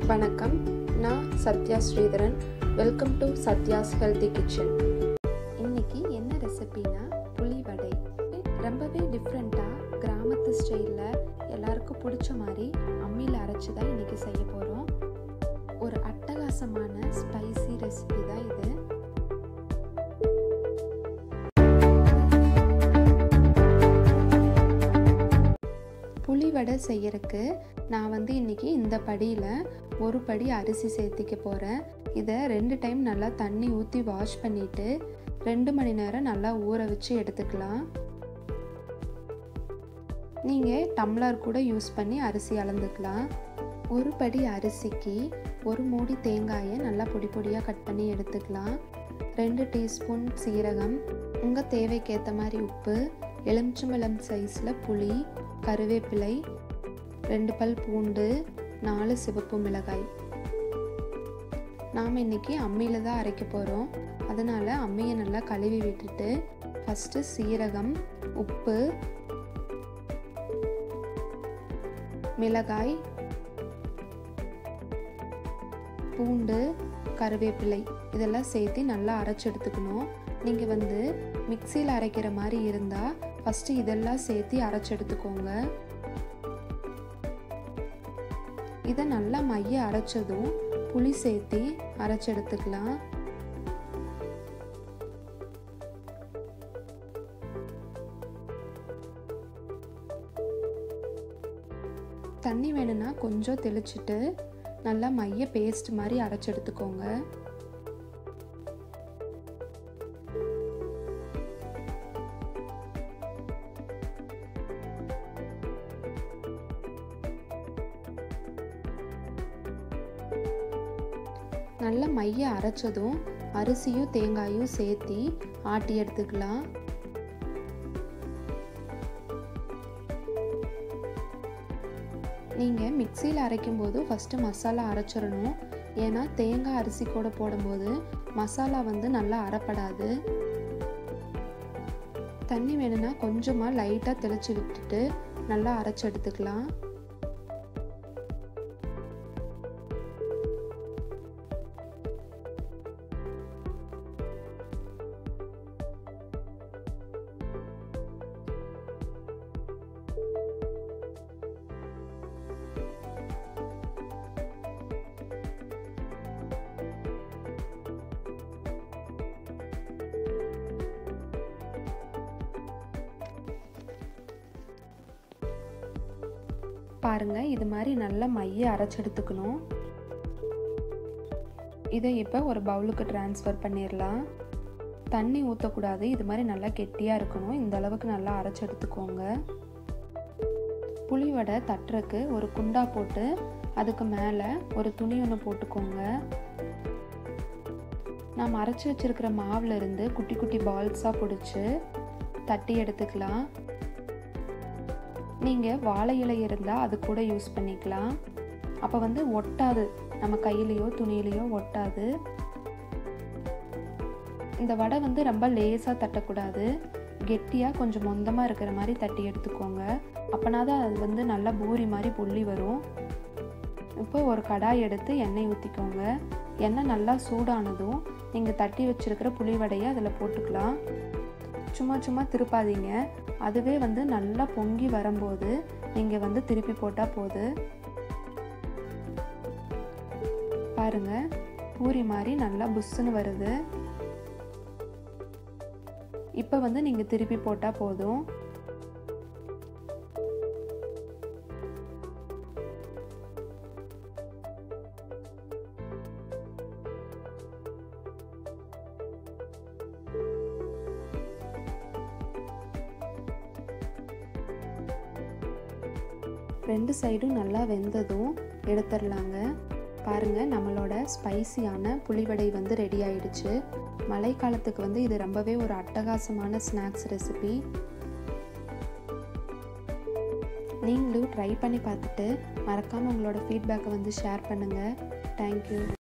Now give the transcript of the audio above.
வணக்கம் நான் Sathya Sridharan welcome to Sathya's healthy kitchen இன்னைக்கு என்ன ரெசிபினா புளி வடை ரொம்பவே டிஃப்ரெண்ட்டாக கிராமத்து ஸ்டைலில் எல்லாருக்கும் பிடிச்ச மாதிரி அம்மியில் அரைச்சி தான் இன்னைக்கு செய்ய போகிறோம் ஒரு அட்டகாசமான ஸ்பைசி ரெசிபி தான் இது புளி வடை செய்யறதுக்கு நான் வந்து இன்றைக்கி இந்த படியில் ஒரு படி அரிசி சேர்த்திக்க போகிறேன் இதை ரெண்டு டைம் நல்லா தண்ணி ஊற்றி வாஷ் பண்ணிவிட்டு ரெண்டு மணி நேரம் நல்லா ஊற வச்சு எடுத்துக்கலாம் நீங்கள் டம்ளர் கூட யூஸ் பண்ணி அரிசி அளந்துக்கலாம் ஒரு படி அரிசிக்கு ஒரு மூடி தேங்காயை நல்லா பொடி பொடியாக கட் பண்ணி எடுத்துக்கலாம் ரெண்டு டீஸ்பூன் சீரகம் உங்கள் தேவைக்கேற்ற மாதிரி உப்பு எலுமிச்சம்பழம் சைஸில் புளி கருவேப்பிலை ரெண்டு பல் பூண்டு நாலு சிவப்பு மிளகாய் நாம் இன்றைக்கி அம்மியில் தான் அரைக்க போகிறோம் அதனால் அம்மியை நல்லா கழுவி விட்டுட்டு ஃபஸ்ட்டு சீரகம் உப்பு மிளகாய் பூண்டு கருவேப்பிலை இதெல்லாம் சேர்த்து நல்லா அரைச்சி எடுத்துக்கணும் நீங்கள் வந்து மிக்சியில் அரைக்கிற மாதிரி இருந்தால் ஃபஸ்ட்டு இதெல்லாம் சேர்த்து அரைச்சி எடுத்துக்கோங்க இதை நல்லா மைய அரைச்சதும் புளி சேர்த்து அரைச்சி எடுத்துக்கலாம் தண்ணி வேணும்னா கொஞ்சம் தெளிச்சிட்டு நல்லா மைய பேஸ்ட் மாதிரி அரைச்சி எடுத்துக்கோங்க நல்ல மைய அரைச்சதும் அரிசியும் தேங்காயும் சேர்த்து ஆட்டி எடுத்துக்கலாம் நீங்கள் மிக்சியில் அரைக்கும் போது ஃபஸ்ட்டு மசாலா அரைச்சிடணும் ஏன்னா தேங்காய் அரிசி கூட போடும்போது மசாலா வந்து நல்லா அரைப்படாது தண்ணி வேணும்னா கொஞ்சமாக லைட்டாக தெளித்து விட்டுட்டு நல்லா அரைச்சி எடுத்துக்கலாம் பாருங்க இது மாதிரி நல்லா மைய அரைச்செடுத்துக்கணும் இதை இப்போ ஒரு பவுலுக்கு டிரான்ஸ்ஃபர் பண்ணிடலாம் தண்ணி ஊற்றக்கூடாது இது மாதிரி நல்லா கெட்டியாக இருக்கணும் இந்த அளவுக்கு நல்லா அரைச்சி எடுத்துக்கோங்க புளி வடை தட்டுறக்கு ஒரு குண்டா போட்டு அதுக்கு மேலே ஒரு துணி ஒன்று போட்டுக்கோங்க நாம் அரைச்சி வச்சிருக்கிற மாவில் இருந்து குட்டி குட்டி பால்ஸாக பிடிச்சி தட்டி எடுத்துக்கலாம் நீங்கள் வாழை இலை இருந்தால் அது கூட யூஸ் பண்ணிக்கலாம் அப்போ வந்து ஒட்டாது நம்ம கையிலையோ துணியிலையோ ஒட்டாது இந்த வடை வந்து ரொம்ப லேசாக தட்டக்கூடாது கெட்டியாக கொஞ்சம் மொந்தமாக இருக்கிற மாதிரி தட்டி எடுத்துக்கோங்க அப்போனா தான் அது வந்து நல்லா பூரி மாதிரி புள்ளி வரும் இப்போ ஒரு கடாய் எடுத்து எண்ணெய் ஊற்றிக்கோங்க எண்ணெய் நல்லா சூடானதும் நீங்கள் தட்டி வச்சுருக்கிற புளி வடையை அதில் போட்டுக்கலாம் சும்மா சும்மா திருப்பாதீங்க அதுவே வந்து நல்லா பொங்கி வரும்போது நீங்கள் வந்து திருப்பி போட்டால் போது பாருங்க பூரி மாதிரி நல்லா புஷ்ஷுன்னு வருது இப்போ வந்து நீங்கள் திருப்பி போட்டால் போதும் ரெண்டு சைடும் நல்லா வெந்ததும் எடுத்துடலாங்க பாருங்கள் நம்மளோட ஸ்பைசியான புளிவடை வந்து ரெடி ஆயிடுச்சு மழைக்காலத்துக்கு வந்து இது ரொம்பவே ஒரு அட்டகாசமான ஸ்நாக்ஸ் ரெசிபி நீங்களும் ட்ரை பண்ணி பார்த்துட்டு மறக்காமல் உங்களோட ஃபீட்பேக்கை வந்து ஷேர் பண்ணுங்கள் தேங்க்யூ